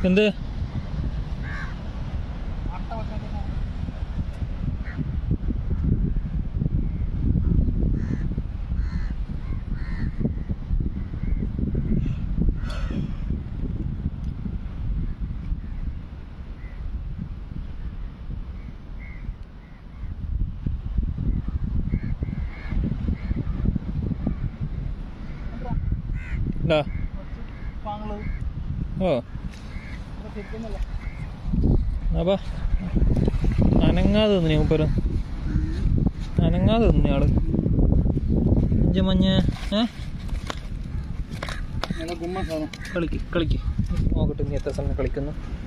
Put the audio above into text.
എന്ത് ഇതാ ഓ അപ്പാ അനങ്ങാതെ നിന്നു മൂപ്പര് അനങ്ങാതെ നിന്നു ആള് അഞ്ച് മഞ്ഞ ഏ കളിക്ക് കളിക്ക് നോക്കട്ടെ നീ എത്ര സമയം കളിക്കുന്നു